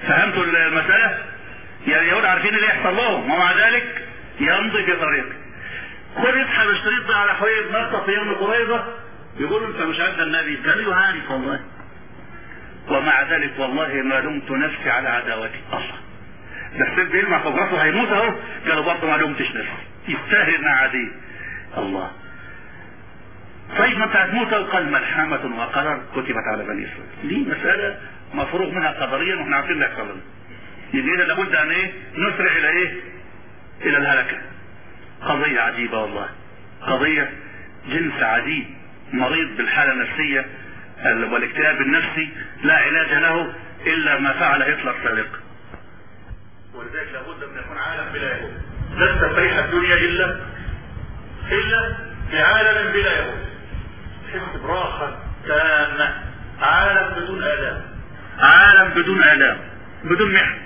فهمتوا المسألة يعني اليهود عارفين اللي يحصل لهم ومع ذلك يمضي في طريقه خد يسحب الشريط ده على حوية مكة في يوم قريظة يقول انت مش عارف النبي كان يعاني والله ومع ذلك والله ما دمت نفسي على عداوتي الله ده السيد بيلمع فوق راسه هيموت اهو قالوا برضه ما دمتش نفسي يستاهل انها عادية الله طيب ما انت هتموت قال ملحمة وقدر كتبت على بني اسرائيل دي مسألة مفروغ منها قدريا واحنا عارفين اللي هيحصل لنا يبقى إذا لابد ان ايه نسرع الى ايه الى الهلكة قضية عجيبة والله قضية جنس عجيب مريض بالحالة النفسية والاكتئاب النفسي لا علاج له الا ما فعل هتلر سابقا ولذلك لابد ان يكون عالم بلا يهود لن تفرح الدنيا الا الا بعالم بلا يهود تحس براحة تامة عالم بدون آلام عالم بدون آلام بدون محن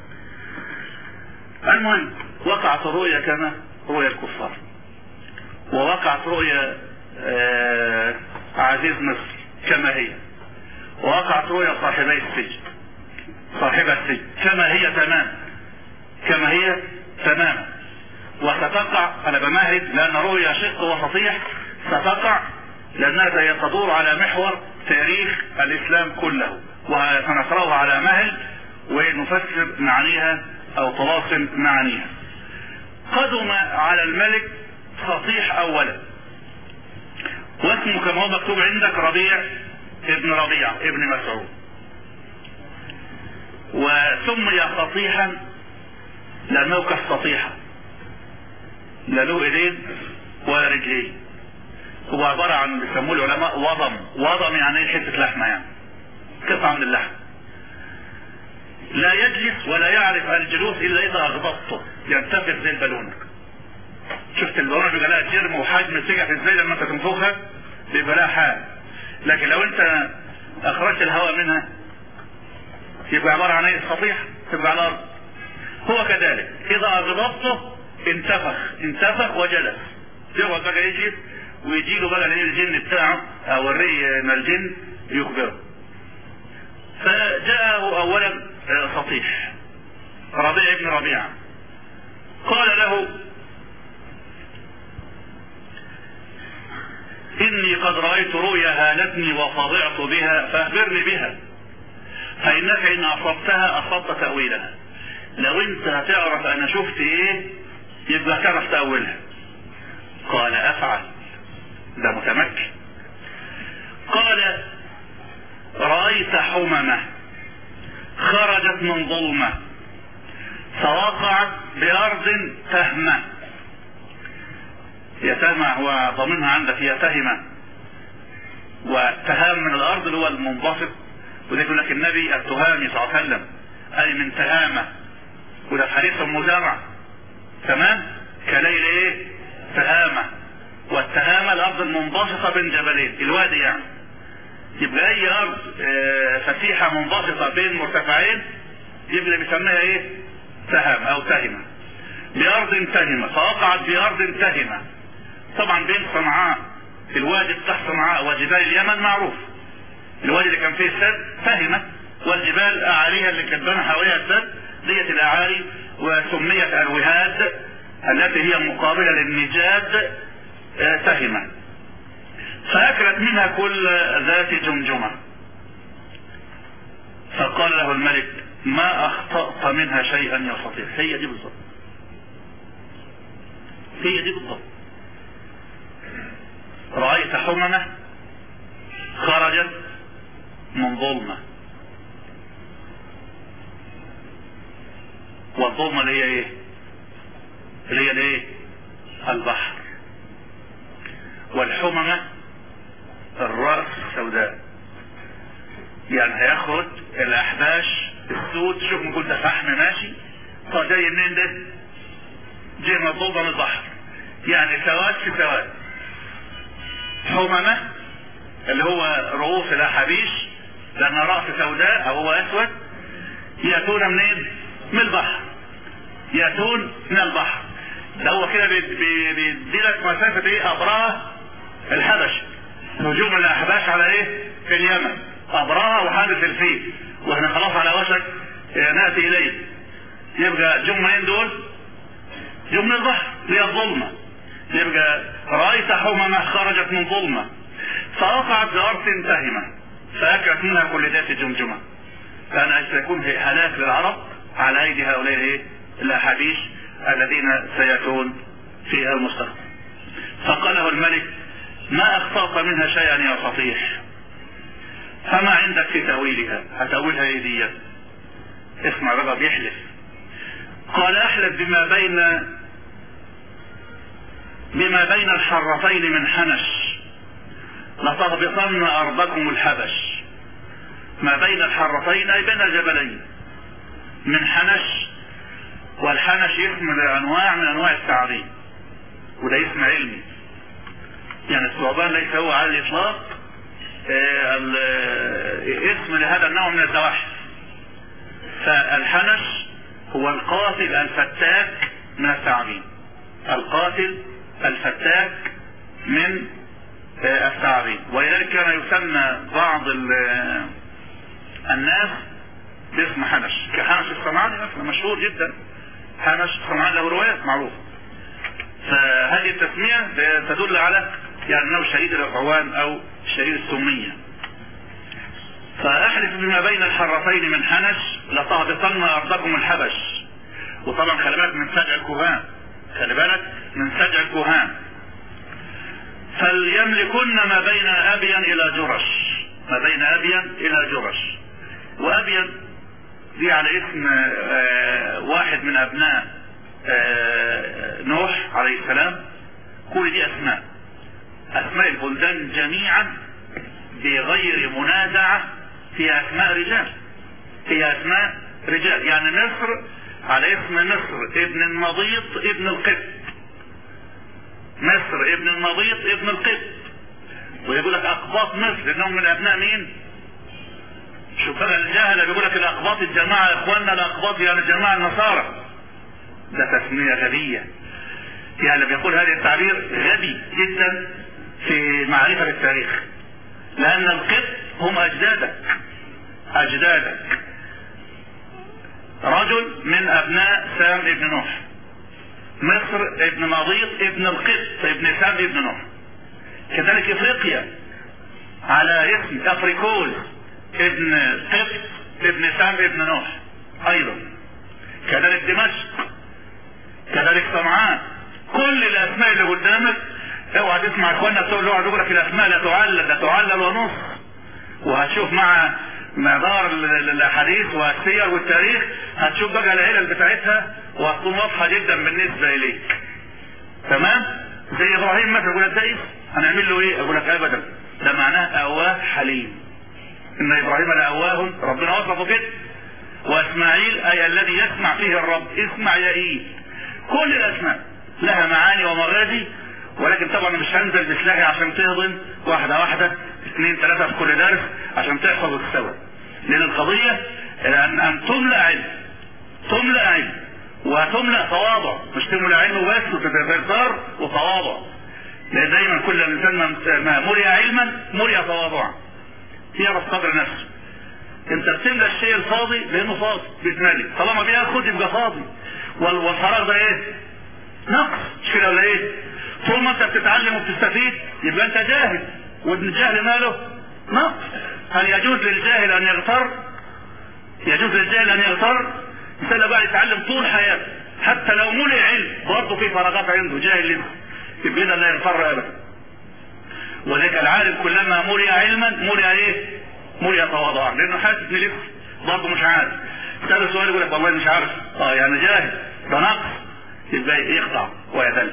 المهم وقعت الرؤيا كما رؤيا الكفار ووقعت رؤيا آه عزيز مصر كما هي ووقعت رؤيا صاحبي السجن صاحب السجن كما هي تمام كما هي تماما وستقع انا بمهد لان رؤيا شق وسطيح ستقع لانها تدور على محور تاريخ الاسلام كله وسنقراها على مهل ونفسر معانيها او تواصل معانيها قدم على الملك سطيح اولا واسمه كما هو مكتوب عندك ربيع ابن ربيع ابن مسعود وسمي سطيحا لانه كالسطيحه لا له ايدين ولا رجلين هو عبارة عن بيسموه العلماء وضم وضم يعني ايه حتة لحمة يعني قطعة من اللحم لا يجلس ولا يعرف الجلوس الا اذا اغضبته ينتفخ زي البالون شفت البالون بيبقى لها جرم وحجم سجع ازاي لما انت تنفخها بيبقى لها حال لكن لو انت اخرجت الهواء منها يبقى عبارة عن ايه سطيح تبقى على الارض هو كذلك اذا اغضبته انتفخ انتفخ وجلس يقعد بقى يجلس ويجي له بقى الجن بتاعه او الري من الجن يخبره فجاءه اولا سطيح ربيع بن ربيعه قال له اني قد رايت رؤيا هالتني وفضعت بها فاخبرني بها فانك ان اصبتها اصبت تاويلها لو انت هتعرف انا شفت ايه يبقى تعرف تاولها قال افعل ده متمكن قال رأيت حممة خرجت من ظلمة فوقعت بأرض تهمة يتهمة هو ضمنها عندك هي تهمة وتهام من الأرض اللي هو المنبسط وده يقول لك النبي التهامي صلى الله عليه وسلم أي من تهامة وده في حديث المزارع تمام كليل ايه تهامة والتهامة الارض المنبسطة بين جبلين الوادي يعني يبقى اي ارض اه فتيحة منبسطة بين مرتفعين يبقى بيسميها ايه تهامة او تهمة بارض تهمة فوقعت بارض تهمة طبعا بين صنعاء الوادي بتاع صنعاء وجبال اليمن معروف الوادي اللي كان فيه السد تهمة والجبال اعاليها اللي كانت بنى حواليها السد ديت الاعالي وسميت الوهاد التي هي مقابلة للنجاد تهمة فأكلت منها كل ذات جمجمة فقال له الملك ما أخطأت منها شيئا يا سطيح هي دي بالضبط هي دي بالضبط رأيت حممة خرجت من ظلمة والظلمة اللي هي ايه اللي هي الايه البحر والحممة الرأس السوداء يعني هيخرج الأحباش السود شوف نقول ده فحم ماشي طب جاي منين ده؟ جاي مطلوبة من البحر يعني سواد في سواد حممة اللي هو رؤوس الأحابيش لأن رأس سوداء أو هو أسود يأتون منين؟ من البحر يأتون من البحر ده هو كده بيدي لك مسافة ايه أبراه الحبش هجوم الأحباش على ايه في اليمن أبراه وحادث الفيل واحنا خلاص على وشك ناتي اليه يبقى جمعين دول جم من البحر هي الظلمه يبقى رايت حممه خرجت من ظلمه فوقعت بارض تهمه فاكلت منها كل ذات جمجمه كان سيكون هلاك للعرب على ايدي هؤلاء ايه الاحاديث الذين سياتون في المستقبل فقال له الملك ما اخطأت منها شيئا يا صفيح فما عندك في تأويلها هتأويلها ايه دي اسمع بقى بيحلف قال احلف بما بين بما بين الحرتين من حنش لتهبطن ارضكم الحبش ما بين الحرتين اي بين الجبلين من حنش والحنش اسم لانواع من انواع التعظيم وده اسم علمي يعني الثعبان ليس هو على الاطلاق اسم لهذا النوع من الزواحف فالحنش هو القاتل الفتاك من الثعابين القاتل الفتاك من الثعابين ولذلك كان يسمى بعض الناس باسم حنش كحنش الصنعاني مثلا مشهور جدا حنش الصنعاني له روايات معروفه فهذه التسميه تدل على يعني انه شديد العوان او شديد السميه فاحلف بما بين الحرتين من حنش لتهبطن ارضكم الحبش وطبعا خلي بالك من سجع الكهان خلي بالك من سجع الكهان فليملكن ما بين ابين الى جرش ما بين ابين الى جرش وابين دي على اسم واحد من ابناء نوح عليه السلام كل دي اسماء اسماء البلدان جميعا بغير منازعة في اسماء رجال هي اسماء رجال يعني مصر على اسم مصر ابن النضيط ابن القبط مصر ابن النضيط ابن القبط ويقول لك اقباط مصر انهم من ابناء مين شوف بقى الجهلة بيقول لك الاقباط الجماعة يا اخواننا الاقباط يعني الجماعة النصارى ده تسمية غبية يعني بيقول هذا التعبير غبي جدا في معرفة التاريخ لان القبط هم اجدادك اجدادك رجل من ابناء سام ابن نوح مصر ابن نضيط ابن القبط ابن سام ابن نوح كذلك افريقيا على اسم افريكول ابن قبط ابن سام ابن نوح ايضا كذلك دمشق كذلك صنعاء كل الاسماء اللي قدامك اوعى تسمع اخواننا تقول له يقول لك الاسماء لا تعلل ده تعلل ونص وهتشوف مع مدار الاحاديث والسير والتاريخ هتشوف بقى العلل بتاعتها وهتكون واضحه جدا بالنسبه اليك تمام زي ابراهيم مثلا يقول لك ده ايه هنعمل له ايه اقول لك ابدا ده معناه اواه حليم ان ابراهيم لاواه ربنا وصفه كده واسماعيل اي الذي يسمع فيه الرب اسمع يا ايه كل الاسماء لها معاني ومغازي ولكن طبعا مش هنزل بسلاحي عشان تهضم واحدة واحدة اثنين ثلاثة في كل درس عشان تحفظ وتستوعب لان القضية ان, أن تملأ علم تملأ علم وتملأ تواضع مش تملأ علم بس وتتذكر وتواضع لان دايما كل الانسان ما ملئ علما ملئ تواضعا يعرف قدر نفسه انت بتملى الشيء الفاضي لانه فاضي بيتملي طالما بياخد يبقى فاضي والفراغ ده ايه نقص مش كده ولا ايه طول ما انت بتتعلم وبتستفيد يبقى انت جاهل وابن الجهل ماله نقص هل يجوز للجاهل ان يغتر يجوز للجاهل ان يغتر الانسان بقى يتعلم طول حياته حتى لو ملئ علم برضه في فراغات عنده جاهل لسه يبقى اذا لا يغتر ابدا ولذلك العالم كلما ملئ علما ملئ ايه؟ ملئ تواضعا لانه حاسس ان لسه برضه مش عارف سأله سؤال يقول لك والله مش عارف اه يعني جاهل ده نقص يبقى يخضع ويذل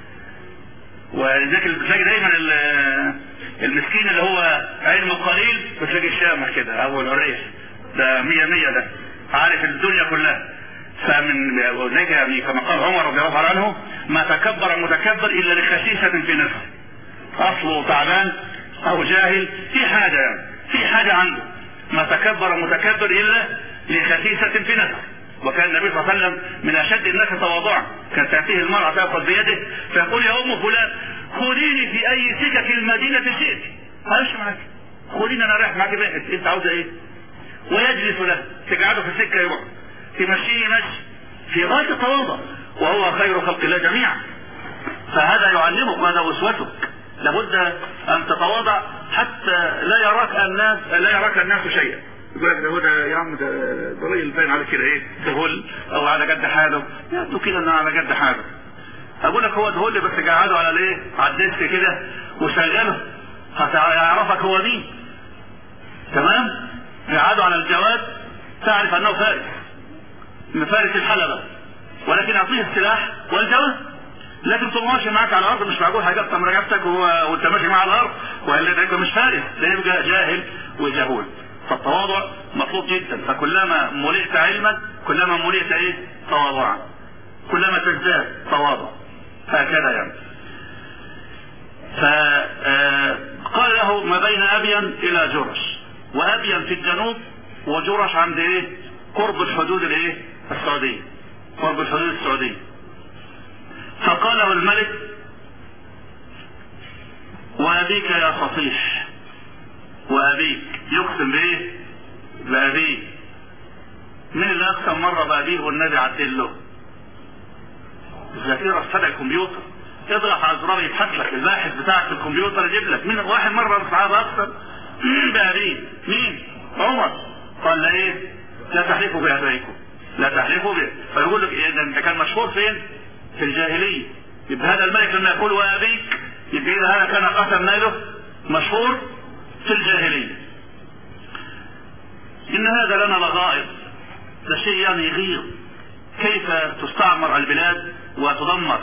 ولذلك بتلاقي دايما المسكين اللي هو علمه قليل بتلاقي الشامخ كده او العريس ده مية مية ده عارف الدنيا كلها فمن ذلك يعني كما قال عمر رضي الله عنه ما تكبر متكبر الا لخسيسة في نفسه اصله تعبان او جاهل في حاجة يعني في حاجة عنده ما تكبر متكبر الا لخسيسة في نفسه وكان النبي صلى الله عليه وسلم من اشد الناس تواضعا كانت تاتيه المراه تاخذ بيده فيقول يا ام فلان خذيني في اي سكك المدينه شئت مالش معاك خذيني انا رايح معاك بيتك انت عاوزه ايه ويجلس له تقعده في السكه يروح تمشيه مشي في غاية التواضع وهو خير خلق الله جميعا فهذا يعلمك وهذا اسوتك لابد ان تتواضع حتى لا يراك الناس لا يراك الناس شيئا يقول لك ده هو ده يا عم ده ده راجل باين على كده ايه دهول او على قد حاله يبدو كده انه على قد حاله اقول لك هو دهول بس قعده على الايه على الديسك كده وشغله هيعرفك هو مين تمام قعده على الجواد تعرف انه فارس من فارس الحلبة ولكن اعطيه السلاح والجواد لكن طول ماشي معاك على الارض مش معقول هيقطع من رقبتك وانت ماشي معاه على الارض والا انت مش فارس ده يبقى جاهل وجهول فالتواضع مطلوب جدا فكلما ملئت علما كلما ملئت ايه تواضعا كلما تزداد تواضع هكذا يعني فقال له ما بين ابين الى جرش وابين في الجنوب وجرش عند ايه قرب الحدود الايه السعوديه قرب الحدود السعوديه فقال له الملك وابيك يا صفيح وابيك يقسم بايه بابيه مين اللي اقسم مره بابيه والنبي عدل له الذاكره في فرع الكمبيوتر اضغط على الزرار يبحث لك الباحث بتاعك في الكمبيوتر يجيب لك مين واحد مره الصحابه اقسم مين بابيه مين عمر قال لا ايه لا تحلفوا بابائكم لا تحلفوا به فيقول لك ايه ده انت كان مشهور فين في الجاهليه يبقى هذا الملك لما يقول وابيك يبقى اذا هذا كان قسم ماله مشهور في الجاهليه ان هذا لنا لغائب ده شيء يعني يغيظ كيف تستعمر البلاد وتدمر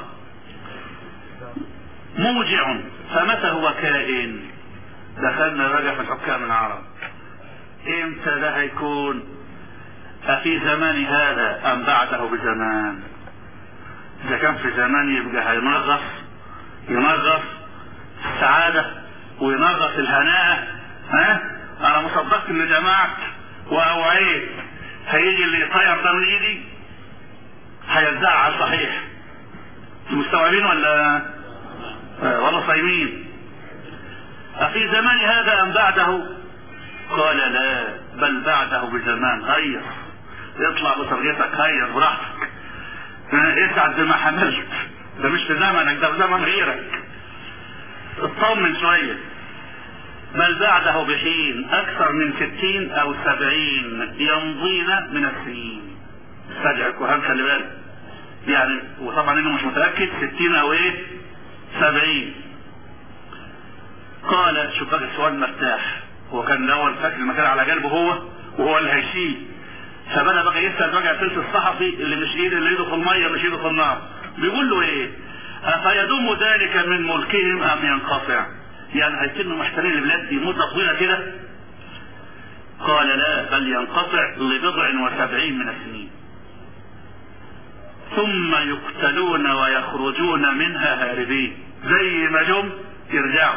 موجع فمتى هو كائن دخلنا بقى في الحكام العرب امتى ده هيكون أفي زمان هذا أم بعده بزمان إذا كان في زمان يبقى هينغص ينغص السعادة وينغص الهناء ها أنا مصدقت إن جماعة وأوعيت هيجي اللي يطير ده من إيدي هيزعل صحيح مستوعبين ولا ولا صايمين أفي زمان هذا أم بعده قال لا بل بعده بزمان غير اطلع بطريقتك غير براحتك اسعد بما حملت ده مش في زمنك ده في زمن غيرك اطمن شوية بل بعده بحين اكثر من ستين او سبعين يمضين من السنين استرجع الكهان خلي بالك يعني وطبعا انه مش متأكد ستين او ايه سبعين قال شوف بقى السؤال مرتاح هو كان الاول فاكر المكان على قلبه هو وهو اللي هيشيل فبدا بقى يسال بقى سلس الصحفي اللي مش ايده اللي ايده في الميه مش ايده في النار بيقول له ايه افيدوم ذلك من ملكهم ام ينقطع يعني هيتم محتلين البلاد دي مده طويله كده قال لا بل ينقطع لبضع وسبعين من السنين ثم يقتلون ويخرجون منها هاربين زي ما جم يرجعوا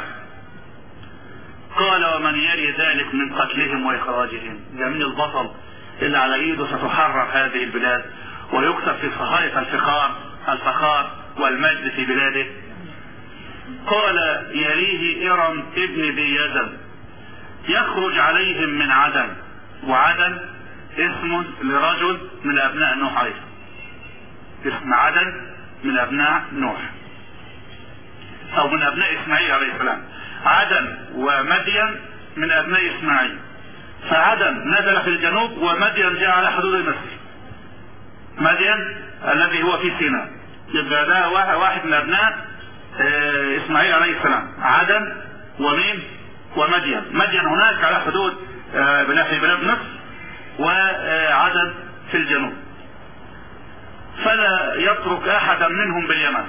قال ومن يري ذلك من قتلهم واخراجهم جميل البطل اللي على ايده ستحرر هذه البلاد ويكتب في صحائف الفخار الفخار والمجد في بلاده قال يليه ارم ابن ذي يزن يخرج عليهم من عدن وعدن اسم لرجل من ابناء نوح عليه اسم عدن من ابناء نوح او من ابناء اسماعيل عليه السلام عدن ومدين من ابناء اسماعيل فعدن نزل في الجنوب ومدين جاء على حدود مصر مدين الذي هو في سيناء يبقى ده واحد من ابناء اسماعيل عليه السلام عدن ومين ومدين مدين هناك على حدود في بلاد مصر وعدن في الجنوب فلا يترك احدا منهم باليمن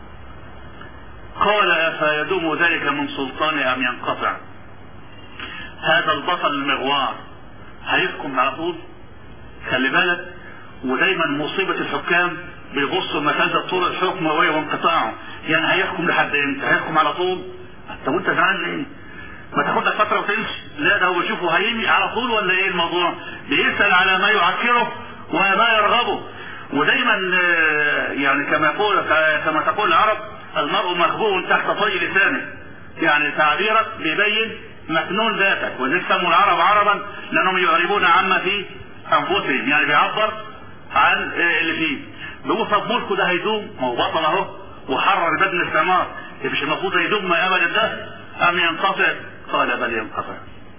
قال افيدوم ذلك من سلطان ام ينقطع هذا البطل المغوار هيحكم على طول خلي بالك ودايما مصيبة الحكام بيبصوا مسألة طول الحكم وهي وانقطاعه يعني هيحكم لحد امتى هيحكم على طول طب وانت زعلان ليه ما تاخد لك فترة وتمشي لا ده هو بيشوفه هيمي على طول ولا ايه الموضوع بيسأل على ما يعكره وما يرغبه ودايما يعني كما يقول كما تقول العرب المرء مخبوء تحت طي لسانه يعني تعبيرك بيبين مكنون ذاتك ولذلك سموا العرب عربا لانهم يعربون عما في انفسهم يعني بيعبر عن اللي فيه بيقول طب ملكه ده هيدوم ما هو بطل اهو وحرر بدن الثمار مش المفروض يدوم ما ابدا ده ام ينقطع قال بل ينقطع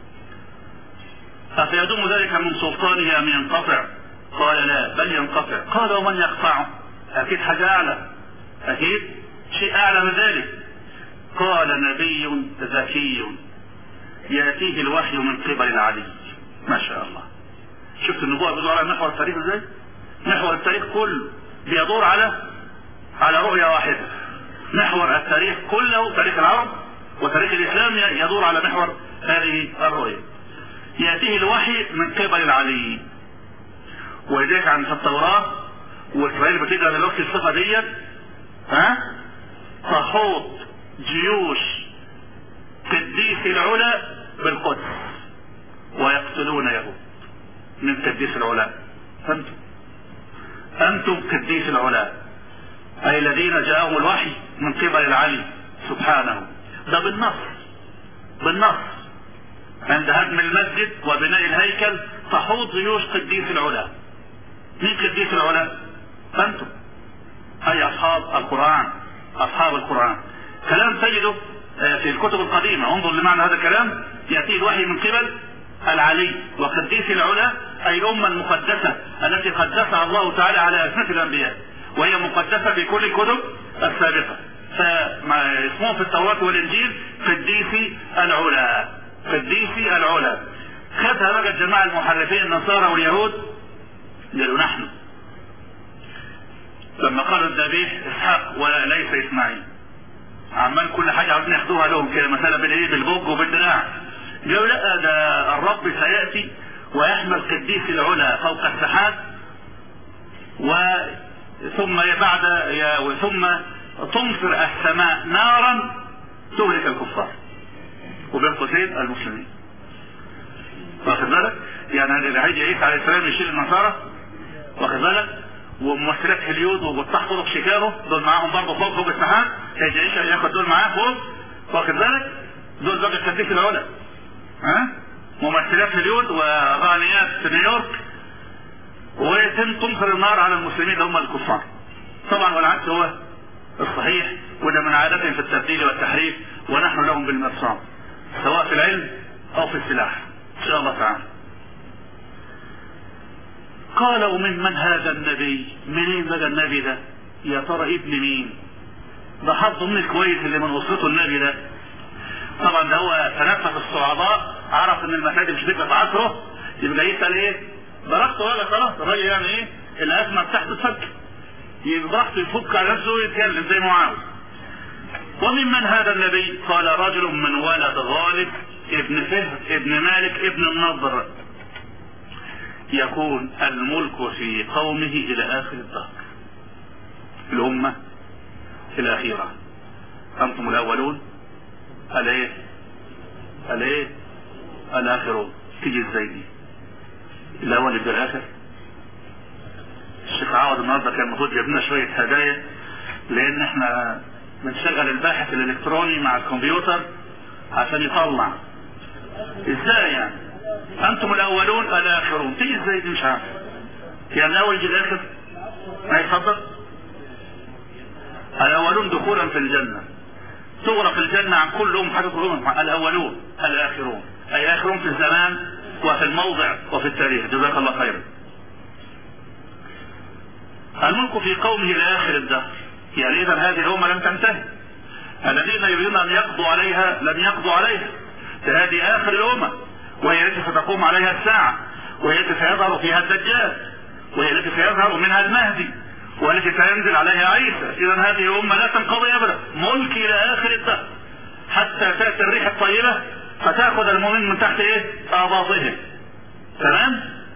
افيدوم ذلك من سلطانه ام ينقطع قال لا بل ينقطع قال ومن يقطعه اكيد حاجه اعلى اكيد شيء اعلى من ذلك قال نبي ذكي ياتيه الوحي من قبل العلي ما شاء الله شفت النبوة بيدور على محور التاريخ ازاي محور التاريخ كله بيدور على على رؤية واحدة محور التاريخ كله تاريخ العرب وتاريخ الاسلام يدور على محور هذه الرؤية يأتيه الوحي من قبل العلي ولذلك عن في التوراة وإسرائيل بتجرى دلوقتي الصفة ديت ها تحوط جيوش قديس العلا بالقدس ويقتلون يهود من قديس العلا أنتم أنتم قديس العلا أي الذين جاءهم الوحي من قبل العلي سبحانه ده بالنص بالنص عند هدم المسجد وبناء الهيكل تحوط جيوش قديس العلا مين قديس العلا أنتم أي أصحاب القرآن أصحاب القرآن كلام تجده في الكتب القديمة انظر لمعنى هذا الكلام يأتي الوحي من قبل العلي وقديس العلا أي الأمة المقدسة التي قدسها الله تعالى على أسنة الأنبياء وهي مقدسة في كل الكتب السابقة فما اسمهم في التوراة والإنجيل قديسي العلا قديسي العلا خدها بقى الجماعة المحرفين النصارى واليهود قالوا نحن لما قالوا الذبيح اسحاق وليس اسماعيل عمال كل حاجة عاوزين ياخدوها لهم كده مثلا بالايه بالبوج وبالدراع قالوا لا ده الرب سيأتي ويحمل قديس العلا فوق السحاب و ثم بعد ثم تمطر السماء نارا تهلك الكفار وبين قوسين المسلمين واخد بالك؟ يعني اللي هيجي عيسى عليه السلام يشيل النصارى واخد بالك؟ وممثلات هوليود وبتحفظ في شيكاغو دول معاهم برضه فوق فوق السحاب هيجي عيسى ياخد دول معاه فوق واخد بالك؟ دول بقى التكليف العلا ها؟ ممثلات هوليود وغانيات في نيويورك ويتم تمطر النار على المسلمين اللي هم الكفار طبعا والعكس هو الصحيح وده من عادتهم في التبديل والتحريف ونحن لهم بالمرصاد سواء في العلم او في السلاح ان شاء الله تعالى قالوا من من هذا النبي منين بقى النبي ده يا ترى ابن مين ده حظه من الكويس اللي من وصلته النبي ده طبعا ده هو تنفس الصعداء عرف ان المساجد مش هتبقى في عصره يبقى يسال ايه ضربته ولا خلاص الراجل يعني ايه الازمه بتاعته تفك يبقى براحته يفك على نفسه ويتكلم زي ما عاوز وممن هذا النبي قال رجل من ولد غالب ابن فهر ابن مالك ابن النضر يكون الملك في قومه الى اخر الدهر الامه الاخيره انتم الاولون الايه الايه الاخرون تيجي ازاي دي الاول يبقى الاخر الشيخ عوض النهارده كان المفروض جاب لنا شويه هدايا لان احنا بنشغل الباحث الالكتروني مع الكمبيوتر عشان يطلع ازاي يعني انتم الاولون الاخرون تيجي ازاي دي مش عارف يعني الاول يجي الاخر ما يتفضل الاولون دخولا في الجنه تغرق الجنه عن كل ام حدث الاولون الاخرون اي اخرون في الزمان وفي الموضع وفي التاريخ جزاك الله خيرا الملك في قومه الى اخر الدهر يعني اذا هذه الامه لم تنتهي الذين يريدون ان يقضوا عليها لم يقضوا عليها فهذه اخر الامم وهي التي ستقوم عليها الساعه وهي التي سيظهر فيها الدجال وهي التي سيظهر منها المهدي والتي سينزل عليها عيسى اذا هذه الامه لا تنقضي ابدا ملك الى اخر الدهر حتى تاتي الريح الطيبه فتاخذ المؤمن من تحت ايه اباطهم تمام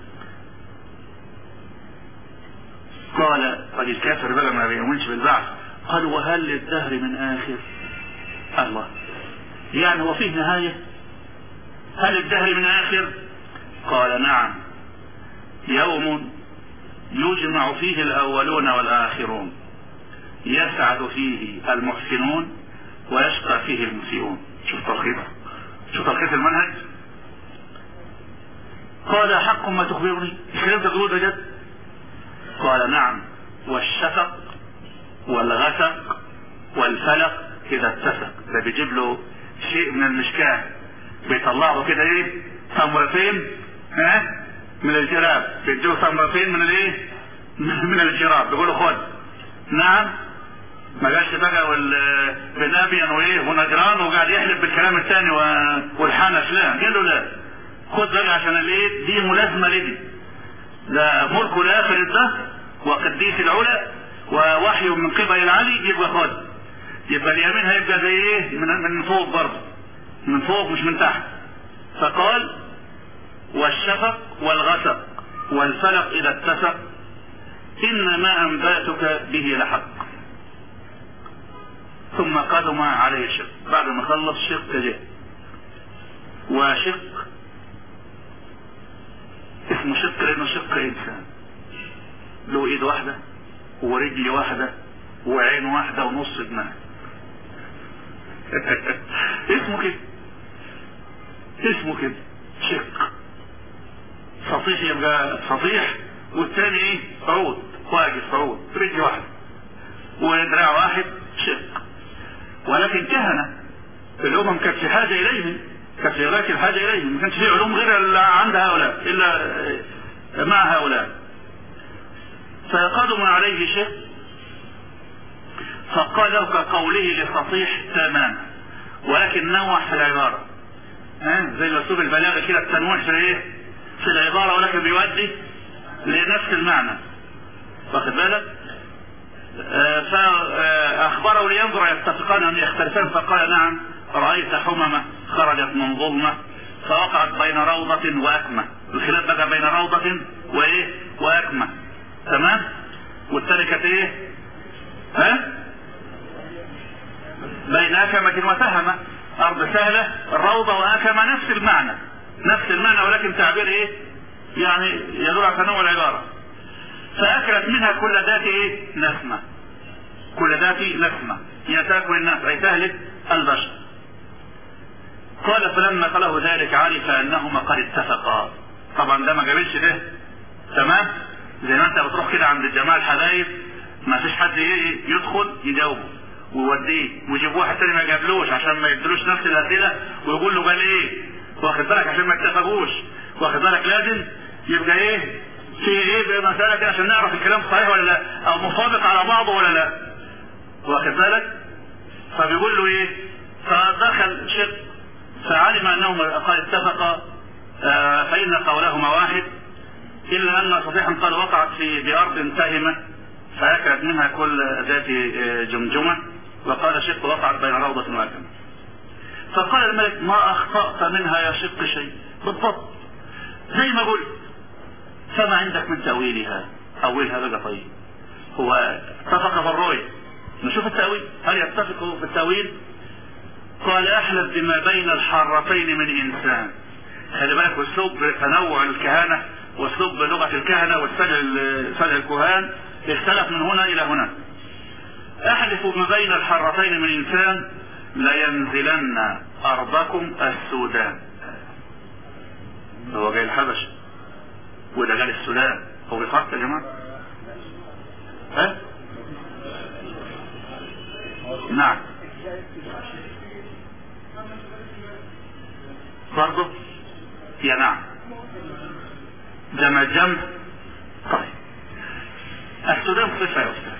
قال قد الكافر بقى ما بيؤمنش بالبعث قال وهل للدهر من اخر الله يعني هو فيه نهايه هل الدهر من اخر قال نعم يوم يجمع فيه الاولون والاخرون يسعد فيه المحسنون ويشقى فيه المسيئون شوف تلخيص شوف تلخيص المنهج قال حق ما تخبرني الكلام ده تقول ده جد قال نعم والشفق والغسق والفلق اذا اتسق ده بيجيب له شيء من المشكاه بيطلع له كده ايه تمرتين ها من الجراب بيديله تمرتين من الايه من الجراب بيقول له خد نعم ما جاش بقى بنابيا وايه ونجران وقاعد يحلف بالكلام الثاني والحنف لا قال له لا خد بقى عشان الايه دي ملازمه لدي ده ملك الاخر ده وقديس العلا ووحي من قبل العلي يبقى خد يبقى اليمين هيبقى زي ايه من, من فوق برضه من فوق مش من تحت فقال والشفق والغسق والفلق اذا اتسق ان ما انباتك به لحق ثم قدم عليه شق بعد ما خلص شق جه وشق اسمه شق لانه شق انسان له ايد واحده ورجل واحده وعين واحده ونص دماغ اسمه كده اسمه كده شق سطيح يبقى سطيح والثاني ايه صعود واقف صعود رجل واحده ودراع واحد شق ولكن كهنه الامم كانت في حاجه اليهم كانت في غايه الحاجه اليهم ما كانش في علوم غير اللي عند هؤلاء الا مع هؤلاء فقدم عليه شق فقال له كقوله لسطيح تماما ولكن نوع في العبارة ها زي الاسلوب البلاغي كده التنويع في ايه في العبارة ولكن بيؤدي لنفس المعنى واخد بالك آه فاخبره لينظر يتفقان ان يختلفان فقال نعم رايت حممة خرجت من ظلمة فوقعت بين روضة واكمة الخلاف بقى بين روضة وايه واكمة تمام والثاني كانت ايه ها بين أكمة وسهمة أرض سهلة الروضة وأكمة نفس المعنى نفس المعنى ولكن تعبير إيه؟ يعني يدل على تنوع العبارة فأكلت منها كل ذات إيه؟ نسمة كل ذات نسمة هي تأكل الناس أي تهلك البشر قال فلما قاله ذلك عرف أنهما قد اتفقا طبعا ده ما جابلش ده تمام زي ما انت بتروح كده عند الجماعة الحبايب ما فيش حد يدخل يجاوبه ويوديه ويجيب واحد تاني ما جابلوش عشان ما يدلوش نفس الاسئله ويقول له قال ايه واخد بالك عشان ما اتفقوش واخد بالك لازم يبقى ايه في ايه مسألة كده عشان نعرف الكلام صحيح ولا لا او مطابق على بعضه ولا لا واخد بالك فبيقول له ايه فدخل شق فعلم انهما قد اتفقا آه فان قولهما واحد الا ان صحيحا قد وقعت في بارض تهمه فاكلت منها كل ذات جمجمه وقال شق وقعت بين روضة وأكمة فقال الملك ما أخطأت منها يا شق شيء بالضبط زي ما قلت فما عندك من تأويلها أولها بقى طيب هو اتفق في الرؤية نشوف التأويل هل يتفق في التأويل قال أحلف بما بين الحارتين من إنسان خلي بالك أسلوب تنوع الكهنة وأسلوب لغة الكهنة والسجع الكهان اختلف من هنا إلى هنا احلف ما بين الحرتين من انسان لينزلن ارضكم السودان هو جاي الحبش وده جاي السودان هو بيخط يا جماعه ها نعم برضه يا نعم جمع جنب طيب السودان صفه يا استاذ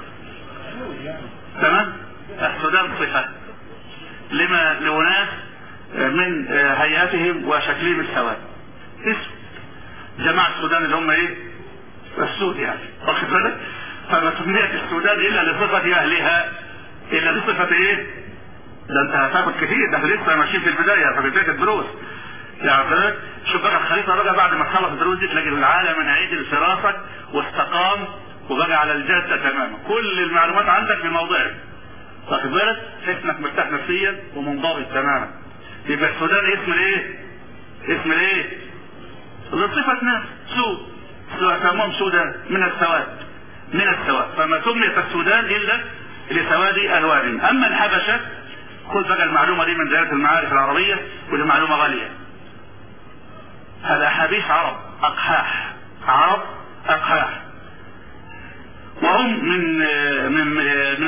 تمام السودان صفة لما لأناس من هيئاتهم وشكلهم السواد اسم جماعة السودان اللي هم ايه السود يعني واخد بالك فما سميت السودان الا لصفة اهلها الا لصفة ايه ده انت هتاخد كتير ده لسه ماشيين في البداية في بداية الدروس يعني بالك شوف بقى الخليفة بقى بعد ما تخلص الدروس دي تلاقي العالم من عيد في راسك واستقام وبقى على الجادة تماما كل المعلومات عندك في موضعك واخد بالك تحس انك مرتاح نفسيا ومنضبط تماما يبقى السودان اسم الايه اسم الايه لصفة ناس سود سموهم سودان من السواد من السواد فما سميت السودان الا لسواد الوانهم اما الحبشة خذ بقى المعلومة دي من دائرة المعارف العربية ودي معلومة غالية هذا حبيش عرب اقحاح عرب اقحاح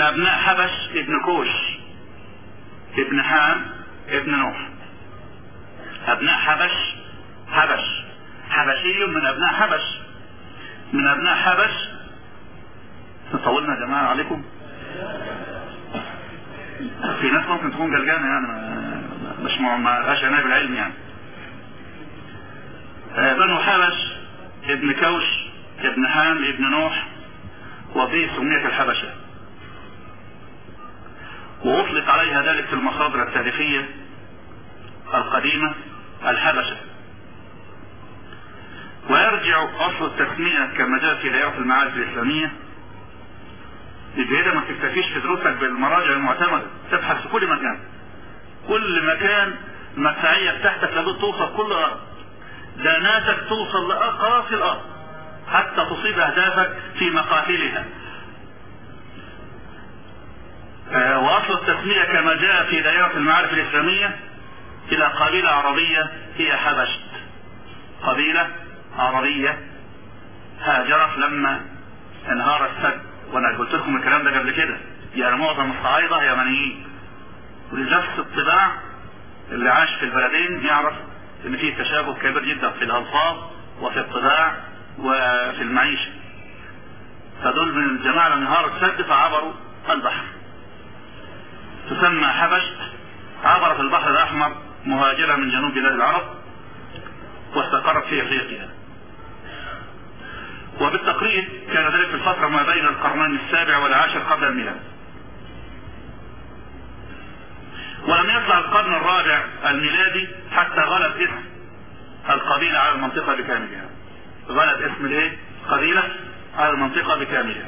ابناء حبش ابن كوش ابن حام ابن نوح ابناء حبش حبش حبشي من ابناء حبش من ابناء حبش طولنا يا جماعه عليكم في ناس ممكن تكون جلجانه يعني مش ما لهاش عنايه بالعلم يعني بنو حبش ابن كوش ابن حام ابن نوح وفيه سمية الحبشة وأطلق عليها ذلك في المصادر التاريخية القديمة الحبشة ويرجع أصل التسمية كما جاء في دائرة المعارف الإسلامية يبقى ما تكتفيش في دروسك بالمراجع المعتمدة تبحث في كل مكان كل مكان المدفعية بتاعتك لابد توصل كل أرض داناتك توصل لأقاصي الأرض حتى تصيب أهدافك في مقاتلها آه وأصل التسمية كما جاء في دائرة المعارف الإسلامية إلى قبيلة عربية هي حبشت قبيلة عربية هاجرت لما انهار السد وانا قلت لكم الكلام ده قبل كده يعني معظم الصعايدة يمنيين ولنفس الطباع اللي عاش في البلدين يعرف ان في تشابه كبير جدا في الالفاظ وفي الطباع وفي المعيشة فدول من الجماعة لما انهار السد فعبروا البحر تسمى حبشت عبرت البحر الاحمر مهاجرة من جنوب بلاد العرب واستقرت في افريقيا وبالتقريب كان ذلك في الفترة ما بين القرنين السابع والعاشر قبل الميلاد ولم يطلع القرن الرابع الميلادي حتى غلب اسم القبيلة على المنطقة بكاملها غلب اسم الايه قبيلة على المنطقة بكاملها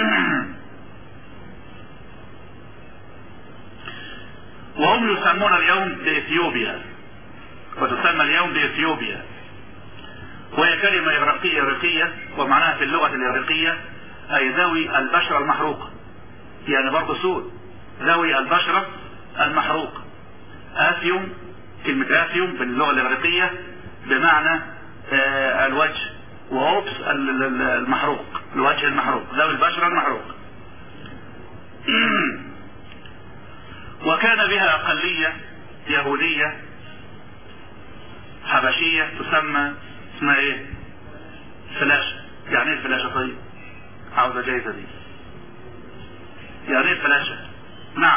وهم يسمون اليوم بإثيوبيا وتسمى اليوم بإثيوبيا وهي كلمة إغريقية إغريقية ومعناها في اللغة الإغريقية أي ذوي البشرة المحروقة يعني برضه سود ذوي البشرة المحروقة آثيوم كلمة آثيوم باللغة الإغريقية بمعنى آه الوجه وأوبس المحروق الوجه المحروق ذوي البشرة المحروق وكان بها أقلية يهودية حبشية تسمى اسمها ايه فلاشة يعني ايه الفلاشة طيب عاوزة جايزة دي يعني ايه الفلاشة نعم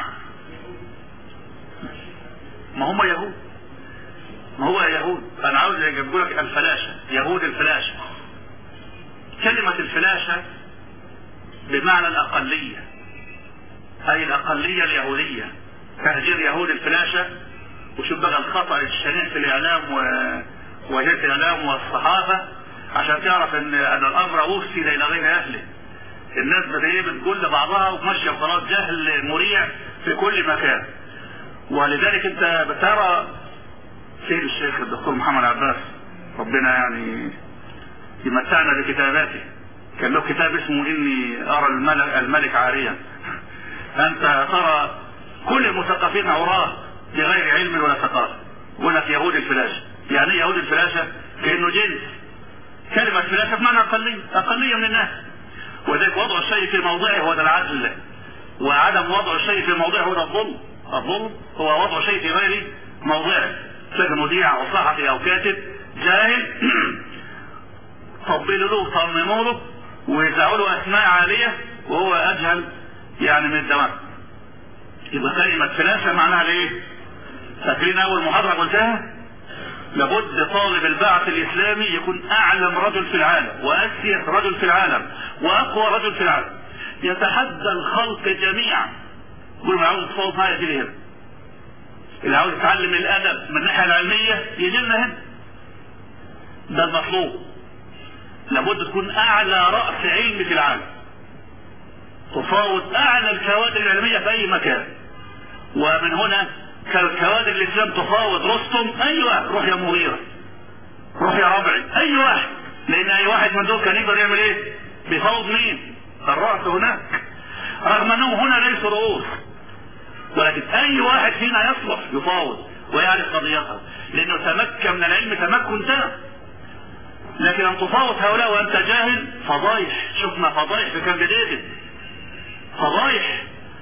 ما هم يهود ما هو يهود انا عاوز اجيب لك الفلاشة يهود الفلاشة كلمة الفلاشة بمعنى الأقلية أي الأقلية اليهودية تهجير يهود الفلاشة وشوف بقى الخطأ الشنيع في الإعلام و... وجهة الإعلام والصحافة عشان تعرف إن أن الأمر وصل إلى غير أهله. الناس بدأت بتقول لبعضها وماشية خلاص جهل مريع في كل مكان. ولذلك أنت بترى سيد الشيخ الدكتور محمد عباس ربنا يعني يمتعنا بكتاباته. كان له كتاب اسمه إني أرى الملك, الملك عاريا. أنت ترى كل المثقفين عراة بغير علم ولا ثقافة. يقول لك يهود الفلاشه يعني ايه يهود الفلاشة كأنه جنس كلمة فلاشة بمعنى أقلية أقلية من الناس وذلك وضع الشيء في موضعه هو ده العدل وعدم وضع الشيء في موضعه هو ده الظلم الظلم هو وضع شيء في غير موضعه تلاقي مذيع أو صحفي أو كاتب جاهل طبلوا له وصمموا له ويزعوا له أسماء عالية وهو أجهل يعني من الدماغ يبقى كلمة فلاشة معناها ايه؟ فاكرين أول محاضرة قلتها؟ لابد طالب البعث الاسلامي يكون اعلم رجل في العالم واسيس رجل في العالم واقوى رجل في العالم يتحدى الخلق جميعا يقول ما عاوز يتفاوض معايا يجي هنا اللي عاوز يتعلم الادب من الناحيه العلميه يجي لنا هنا ده المطلوب لابد تكون اعلى راس علم في العالم تفاوض اعلى الكوادر العلميه في اي مكان ومن هنا كوادر الاسلام تفاوض رستم اي واحد روح يا مغيرة روح يا ربعي اي واحد لان اي واحد من دول كان يقدر يعمل ايه بيفاوض مين الرأس هناك رغم انهم هنا ليسوا رؤوس ولكن اي واحد فينا يصلح يفاوض ويعرف قضيتها لانه تمكن من العلم تمكن تام لكن ان تفاوض هؤلاء وانت جاهل فضايح شفنا فضايح في كامب ديفيد فضايح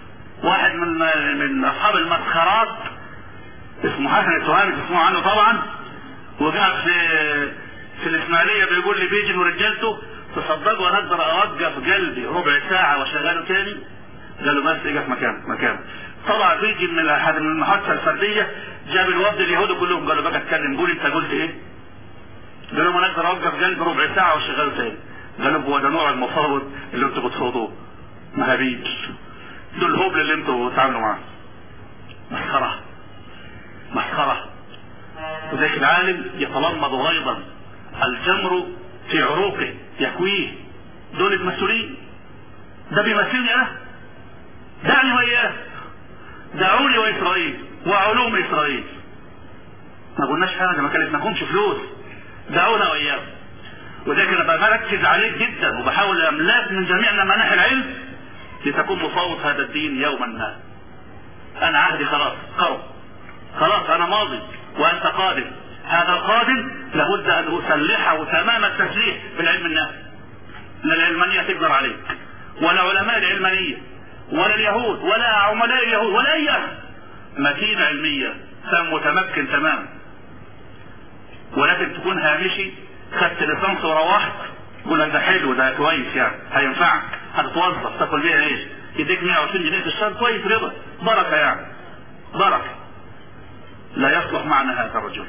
واحد من من اصحاب المسخرات اسمه حسن التهامي تسمعوا عنه طبعا وقاعد في في الاسماعيليه بيقول لي بيجي ورجالته تصدقوا انا اقدر اوقف قلبي ربع ساعه واشغله تاني قالوا بس اقف مكانك مكانك طلع بيجي من من المحادثه الفرديه جاب الوفد اليهود كلهم قالوا بقى اتكلم قول انت قلت ايه؟ قالوا ما اقدر اوقف قلبي ربع ساعه واشغله تاني قالوا هو ده نوع المفاوض اللي انتوا بتخوضوه مهابيل دول الهبل اللي انتوا بتتعاملوا معاه مسخره مسخره وذلك العالم يتلمض غيظا الجمر في عروقه يكويه دول المسؤولين ده بيمثلني انا دعني وإياه دعوني وإسرائيل وعلوم إسرائيل ما قلناش حاجة ما كلفناكمش فلوس دعونا وإياه وذلك انا بركز عليك جدا وبحاول املاك من جميع مناحي العلم لتكون مفوض هذا الدين يوما ما انا عهدي خلاص قرب خلاص انا ماضي وانت قادم هذا القادم لابد ان اسلحه تمام التسليح بالعلم النافع لا العلمانيه تقدر عليك ولا علماء العلمانيه ولا اليهود ولا عملاء اليهود ولا اي احد متين علمية سام متمكن تماما ولكن تكون هامشي خدت ليسانس وروحت تقول لك ده حلو ده كويس يعني هينفعك هتتوظف تاكل بيها ايش يديك 120 جنيه في الشهر كويس رضا بركه يعني بركه لا يصلح معنا هذا الرجل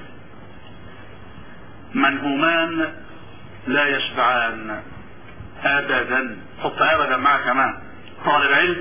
منهومان لا يشبعان ابدا حط ابدا معك كمان طالب علم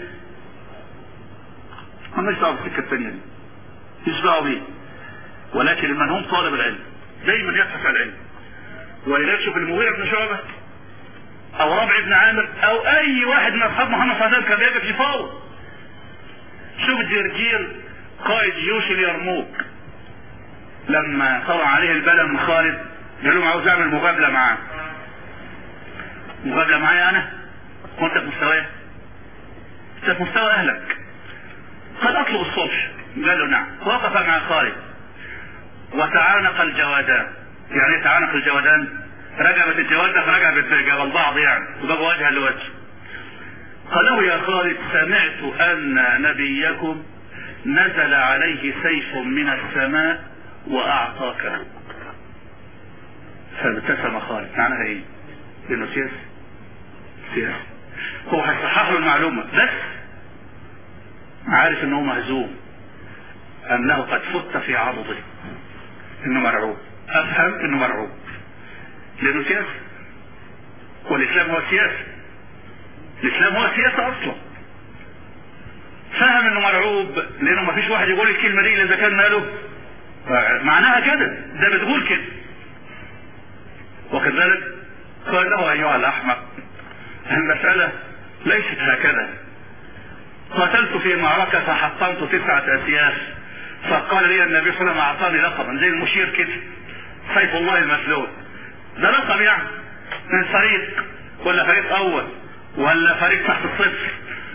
مالناش دعوه بالسكه الثانيه دي يشبعوا بيه ولكن المنهوم طالب العلم دايما يبحث عن العلم ولذلك شوف المغيرة بن شعبة او ربع بن عامر او اي واحد من اصحاب محمد صلى الله عليه وسلم كان بيقف يفاوض شوف جرجير قائد جيوش اليرموك لما طلع عليه البلاء من خالد قال لهم عاوز اعمل مقابله معاه مقابله معايا انا وانت في مستواي انت في مستوى اهلك قال اطلب الصلح قال له نعم وقف مع خالد وتعانق الجوادان يعني تعانق الجوادان رجبت الجواد فرجبت جبل بعض يعني وبقوا وجها لوجه قال له يا خالد سمعت ان نبيكم نزل عليه سيف من السماء واعطاك فابتسم خالد معناها ايه؟ لانه سياسي سياسي هو هيصحح له المعلومه بس عارف انه مهزوم انه قد فت في عرضه انه مرعوب افهم انه مرعوب لانه سياسي والاسلام هو سياسي الاسلام هو سياسة اصلا فهم انه مرعوب لانه ما فيش واحد يقول الكلمة دي اذا كان ماله معناها كده ده بتقول كده وكذلك قال له ايها الاحمق المسألة ليست هكذا قتلت في معركة فحطمت تسعة اسياف فقال لي النبي صلى الله عليه وسلم اعطاني لقبا زي المشير كده سيف الله المسلول ده لقب يعني من فريق ولا فريق اول ولا فريق تحت الصفر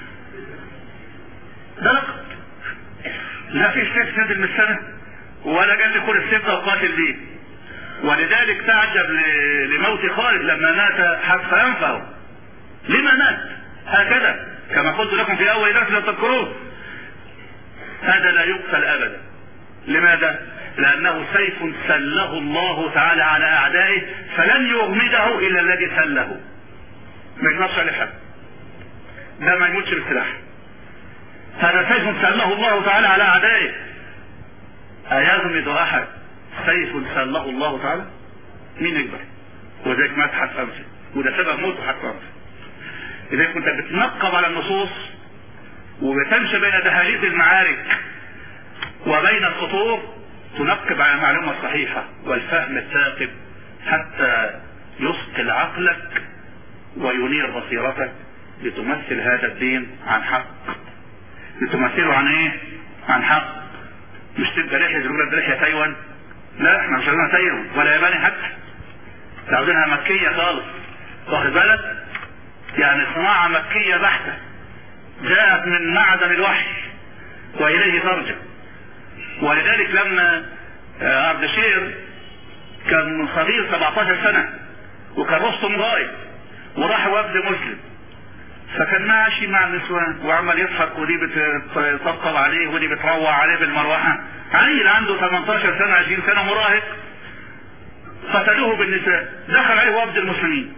ده لقب لا في سيف نزل من السنة ولا قال لي خد السيف ده وقاتل بيه ولذلك تعجب لموت خالد لما مات حتف انفه لما مات هكذا كما قلت لكم في اول درس لو تذكرون هذا لا يقتل ابدا لماذا لانه سيف سله الله تعالى على اعدائه فلن يغمده الا الذي سله ما يقدرش عليه حد ده ما يموتش بالسلاح هذا سيف سله الله تعالى على اعدائه ايغمد احد سيف سله الله تعالى مين يقدر وذلك مات حتى امسك وده سبب موته حتى امسك اذا كنت بتنقب على النصوص وبتمشي بين دهاليز المعارك وبين الخطور تنقب على المعلومة الصحيحة والفهم الثاقب حتى يثقل عقلك وينير بصيرتك لتمثل هذا الدين عن حق لتمثله عن ايه عن حق مش تبقى لحية يقول لك لحية تايوان لا احنا مش عايزينها تايوان ولا ياباني حتى عاوزينها مكية خالص واخد بالك يعني صناعة مكية بحتة جاءت من معدن الوحي واليه ترجع ولذلك لما اردشير كان صغير 17 سنة وكان رستم غايب وراح وفد مسلم فكان ماشي مع النسوان وعمال يضحك ودي بتطبطب عليه ودي بتروع عليه بالمروحه عيل عنده 18 سنه 20 سنه مراهق قتلوه بالنساء دخل عليه وفد المسلمين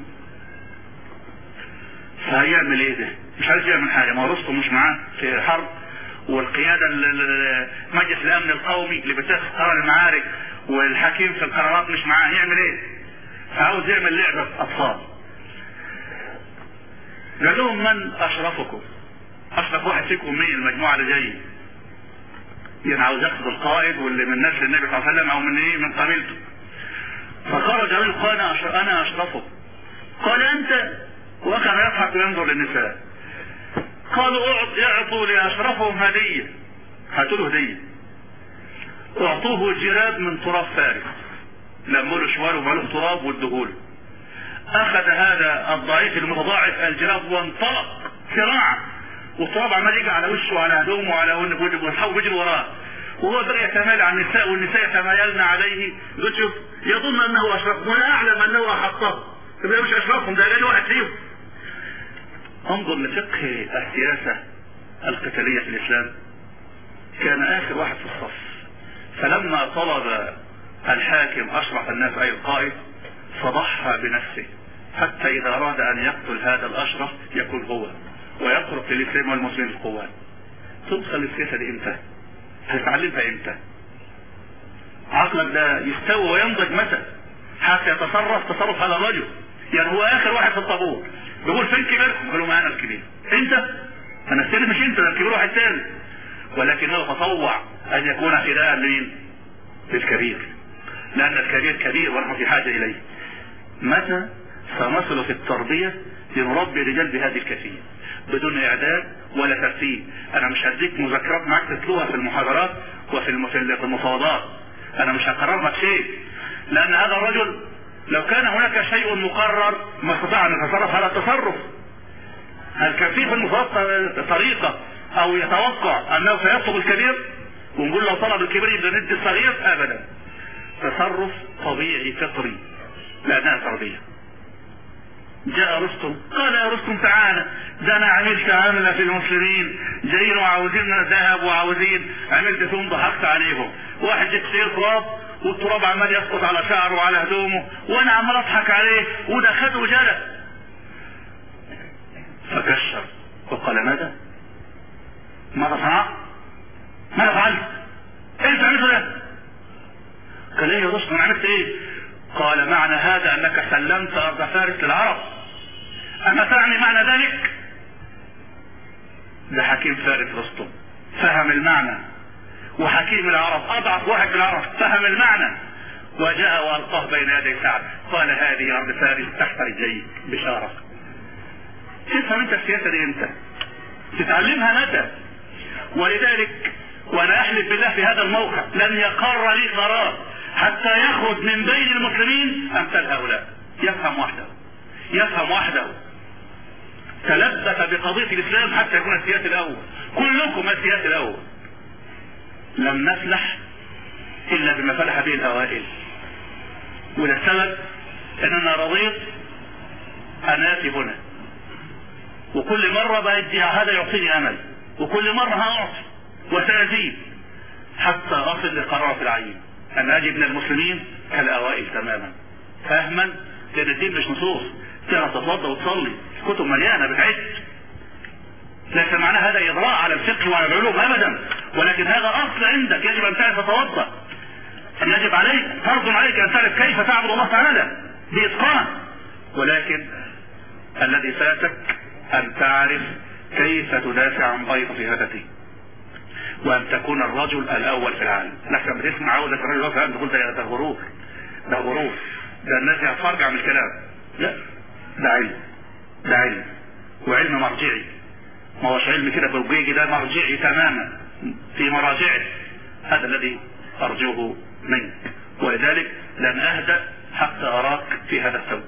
فهيعمل ايه ده؟ مش عايز يعمل حاجه ما هو رستم مش معاه في حرب والقياده مجلس الامن القومي اللي بتاخد قرار المعارك والحكيم في القرارات مش معاه يعمل ايه؟ فعاوز يعمل لعبه اطفال قال لهم من اشرفكم؟ اشرف واحد فيكم مين المجموعه اللي جايه؟ يعني عاوز ياخد القائد واللي من نسل النبي صلى الله عليه وسلم او من ايه من قبيلته فخرج رجل قال انا اشرفه قال انت وكان يضحك وينظر للنساء قالوا اعطوا لاشرفهم هديه هاتوا له هديه اعطوه جراب من تراب فارغ لموا له شوال ومالوه تراب وادوه اخذ هذا الضعيف المتضاعف الجراب وانطلق سراعا والتراب عمال يجي على وشه وعلى هدومه وعلى ويحاول يجري وراه وهو بقى يتمالى على النساء والنساء يتمايلن عليه يقول شوف يظن انه اشرف وانا اعلم انه احقه يبقى مش اشرفهم ده قال واحد فيهم انظر لفقه السياسة القتالية في الاسلام كان اخر واحد في الصف فلما طلب الحاكم اشرف الناس اي القائد فضحى بنفسه حتى اذا اراد ان يقتل هذا الاشرف يكون هو ويترك للاسلام والمسلمين القوات تدخل السياسة دي امتى هتتعلمها امتى عقلك ده يستوي وينضج متى حتى يتصرف تصرف هذا الرجل يعني هو اخر واحد في الطابور بيقول فين كبيركم قالوا ما انا الكبير انت انا السيد مش انت ده الكبير واحد تاني ولكنه تطوع ان يكون فداء لمين للكبير لان الكبير كبير ونحن في حاجه اليه متى سنصل في التربيه لنربي الرجال بهذه الكيفيه بدون اعداد ولا ترتيب انا مش هديك مذكرات معاك تتلوها في المحاضرات وفي المفاوضات انا مش هقرر لك شيء لان هذا الرجل لو كان هناك شيء مقرر ما استطاع ان يتصرف هذا التصرف هل كان في في المفاوضات طريقه او يتوقع انه سيطلب الكبير ونقول لو طلب الكبير يبقى ندي الصغير ابدا تصرف طبيعي فطري لانها تربيه جاء رستم قال يا رستم تعالى ده انا عملت عملة في المسلمين جايين وعاوزين ذهب وعاوزين عملت ثم ضحكت عليهم واحد جبت سير تراب والتراب عمال يسقط على شعره وعلى هدومه وانا عمال اضحك عليه وده خد وجلس فكشر وقال ماذا؟ ماذا صنعت؟ ماذا فعلت؟ ايه اللي عملته ده؟ قال ايه يا رستم عملت ايه؟ قال معنى هذا انك سلمت ارض فارس للعرب اما تعني معنى ذلك ده حكيم فارس رستم فهم المعنى وحكيم العرب اضعف واحد في العرب فهم المعنى وجاء والقاه بين يدي سعد قال هذه ارض فارس تحت رجليك بشاره تفهم انت السياسه دي امتى تتعلمها متى ولذلك وانا احلف بالله في هذا الموقع لن يقر لي قرار حتى يخرج من بين المسلمين امثال هؤلاء يفهم وحده يفهم وحده تلبس بقضية الإسلام حتى يكون السياسي الأول كلكم السياسي الأول لم نفلح إلا بما فلح به الأوائل وده السبب أننا رضيت أن آتي هنا وكل مرة بدي هذا يعطيني أمل وكل مرة هأعطي وسأزيد حتى أصل لقرار في العين أن أجد من المسلمين كالأوائل تماما فهما لأن الدين مش نصوص تعرف تتوضا وتصلي كتب مليانه بتعد ليس معنى هذا اضراء على الفقه وعلى العلوم ابدا ولكن هذا اصل عندك يجب ان تعرف تتوضا ان يجب عليك فرض عليك ان تعرف كيف تعبد الله تعالى باتقان ولكن الذي فاتك ان تعرف كيف تدافع عن بيضة هدفه وان تكون الرجل الاول في العالم لكن بتسمع عودة الرجل الأول تقول ده ده غرور ده غرور ده الناس هتفرجع من الكلام لا ده علم ده علم وعلم مرجعي ما هوش علم كده بالجيجي ده مرجعي تماما في مراجعه هذا الذي ارجوه منك ولذلك لن اهدأ حتى اراك في هذا الثوب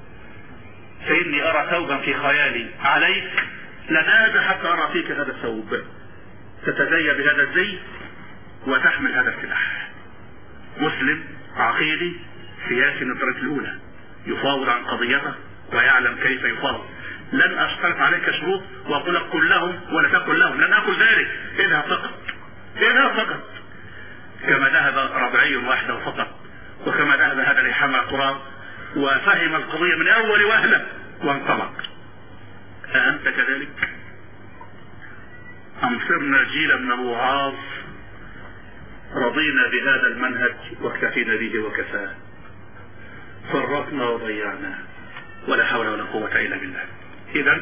فاني ارى ثوبا في خيالي عليك لن اهدأ حتى ارى فيك هذا الثوب تتزي بهذا الزي وتحمل هذا السلاح مسلم عقيدي سياسي من الدرجة الأولى يفاوض عن قضيته ويعلم كيف يفاوض لن أشترط عليك عليك شروط واقول لك كل لهم ولا تقل لهم لن اقل ذلك اذهب فقط اذهب فقط كما ذهب ربعي وحده فقط وكما ذهب هذا لحمى تراب وفهم القضية من اول وهلة وانطلق أأنت كذلك أم صرنا جيلا من الوعاظ رضينا بهذا المنهج واكتفينا به وكفاه فرطنا وضيعنا ولا حول ولا قوة إلا بالله إذا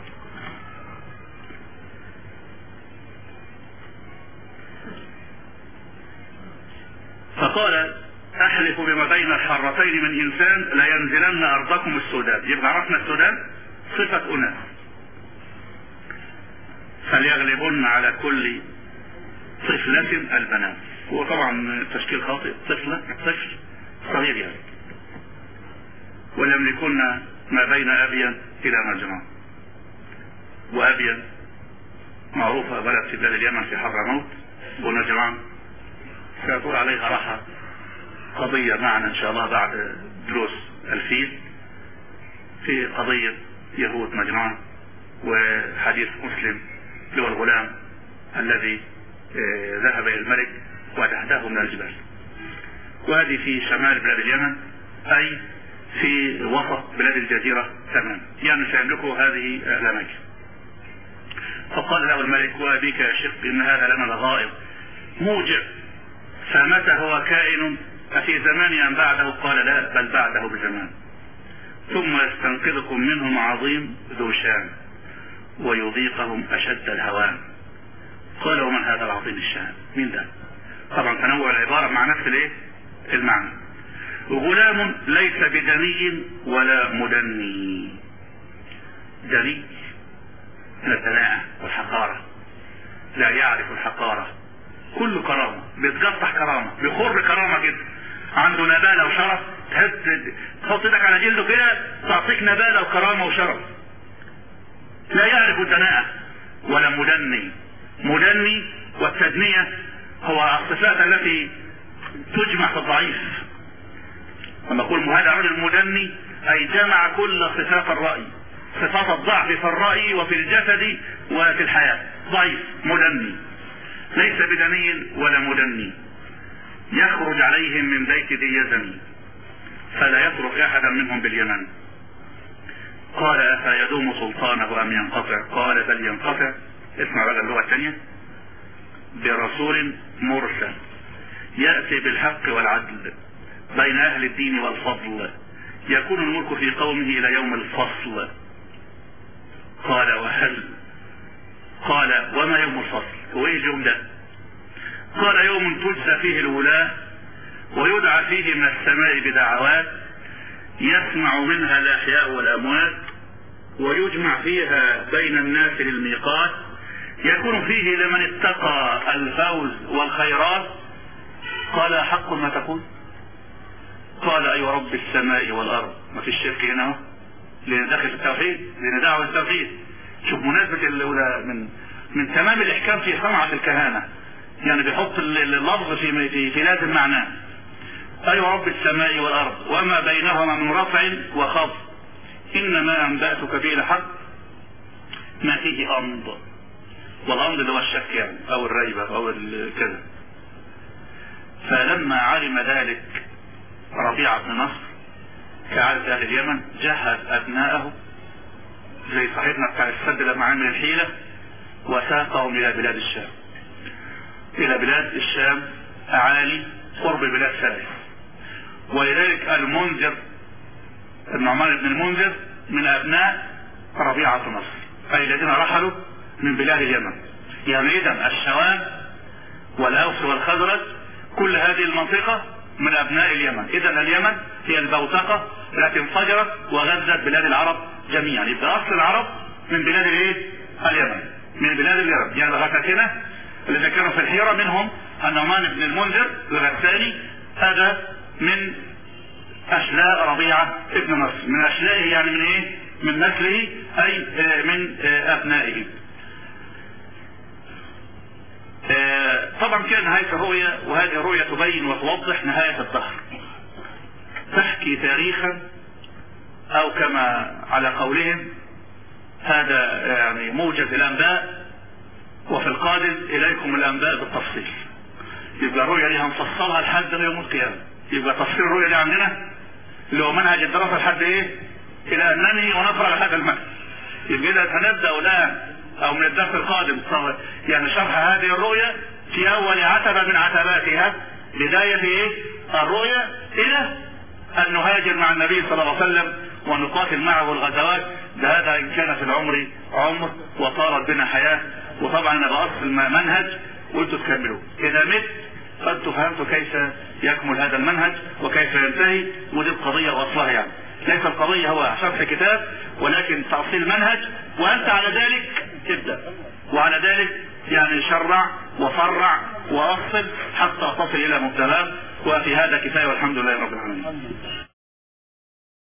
فقال أحلف بما بين الحرتين من إنسان لينزلن أرضكم السودان يبقى عرفنا السودان صفة أناس فليغلبن على كل طفلة البنات هو طبعا تشكيل خاطئ طفلة طفل صغير يعني وليملكن ما بين أبين إلى مجرى وأبين معروفة بلد في بلاد اليمن في حضرموت ونجران سيطول عليها راحة قضية معنا إن شاء الله بعد دروس الفيل في قضية يهود نجران وحديث مسلم اللي هو الغلام الذي آه، ذهب إلى الملك ودهده من الجبال وهذه في شمال بلاد اليمن أي في وسط بلاد الجزيرة تماما يعني سيملكوا هذه الأماكن فقال له الملك وأبيك يا شق إن هذا لنا لغائب موجع فمتى هو كائن أفي زمان أم بعده قال لا بل بعده بزمان ثم يستنقذكم منهم عظيم ذو شان ويذيقهم أشد الهوان قال ومن هذا العظيم الشان مين ده طبعا تنوع العبارة مع نفس الايه المعنى غلام ليس بدني ولا مدني دني من الدناءة والحقارة لا يعرف الحقارة كل كرامة بيتقطع كرامة بيخر كرامة جدا عنده نبالة وشرف تحس تحط ايدك على جلده كده تعطيك نبالة وكرامة وشرف لا يعرف الدناءة ولا مدني مدني والتدنية هو الصفات التي تجمع في الضعيف لما اقول هذا رجل مدني اي جمع كل صفات الرأي صفات الضعف في الرأي وفي الجسد وفي الحياة ضعيف مدني ليس بدني ولا مدني يخرج عليهم من بيت ذي يزن فلا يترك احدا منهم باليمن قال افيدوم سلطانه ام ينقطع قال بل ينقطع اسمع بقى اللغه الثانيه برسول مرسل ياتي بالحق والعدل بين اهل الدين والفضل يكون الملك في قومه الى يوم الفصل قال وهل قال وما يوم الفصل هو ايه اليوم ده قال يوم تجزى فيه الولاة ويدعى فيه من السماء بدعوات يسمع منها الأحياء والأموات ويجمع فيها بين الناس للميقات يكون فيه لمن اتقى الفوز والخيرات قال حق ما تقول قال أي أيوة رب السماء والأرض ما فيش شرك هنا لأن داخل في التوحيد لأن دعوة التوحيد شوف مناسبة الأولى من من تمام الإحكام في صنعة الكهانة يعني بيحط اللفظ في في, في لازم معناه أي أيوة رب السماء والأرض وما بينهما من رفع وخفض إنما أنبأتك به الحق ما فيه أمض والأمض اللي هو الشك يعني أو الريبة أو كذا فلما علم ذلك ربيعة بن نصر كعادة أهل اليمن جهز أبناءه زي صاحبنا بتاع السد لما عمل الحيلة وساقهم إلى بلاد الشام إلى بلاد الشام أعالي قرب بلاد فارس ولذلك المنذر النعمان بن المنذر من أبناء ربيعة نصر أي الذين رحلوا من بلاد اليمن يعني إذا الشوام والأوس والخزرج كل هذه المنطقة من أبناء اليمن إذا اليمن هي البوتقة التي انفجرت وغزت بلاد العرب جميعا يبقى أصل العرب من بلاد الإيه؟ اليمن من بلاد اليمن يعني الغساسنة الذين كانوا في الحيرة منهم النعمان بن المنذر الغساني هذا من أشلاء ربيعة ابن نصر من أشلائه يعني من إيه؟ من نسله أي من أبنائه طبعا كان نهاية الرؤية وهذه الرؤية تبين وتوضح نهاية الدهر تحكي تاريخا او كما على قولهم هذا يعني موجز الانباء وفي القادم اليكم الانباء بالتفصيل يبقى الرؤية دي هنفصلها لحد يوم القيامة يبقى تفصيل الرؤية دي عندنا اللي هو منهج الدراسة لحد ايه الى ان ننهي ونفرغ هذا المنهج يبقى اذا هنبدا الان او من الدرس القادم يعني شرح هذه الرؤية في اول عتبة من عتباتها بداية ايه الرؤية الى ان نهاجر مع النبي صلى الله عليه وسلم ونقاتل معه الغزوات ده هذا ان كان في العمر عمر وطارت بنا حياة وطبعا انا بأصل منهج وانتوا تكملوا اذا مت فانتوا فهمتوا كيف يكمل هذا المنهج وكيف ينتهي ودي القضية واصلها يعني ليس القضية هو شرح كتاب ولكن تأصيل منهج وانت على ذلك تبدأ وعلى ذلك يعني شرع وفرع واصل حتى تصل الى مبتلاه وفي هذا كفايه والحمد لله رب العالمين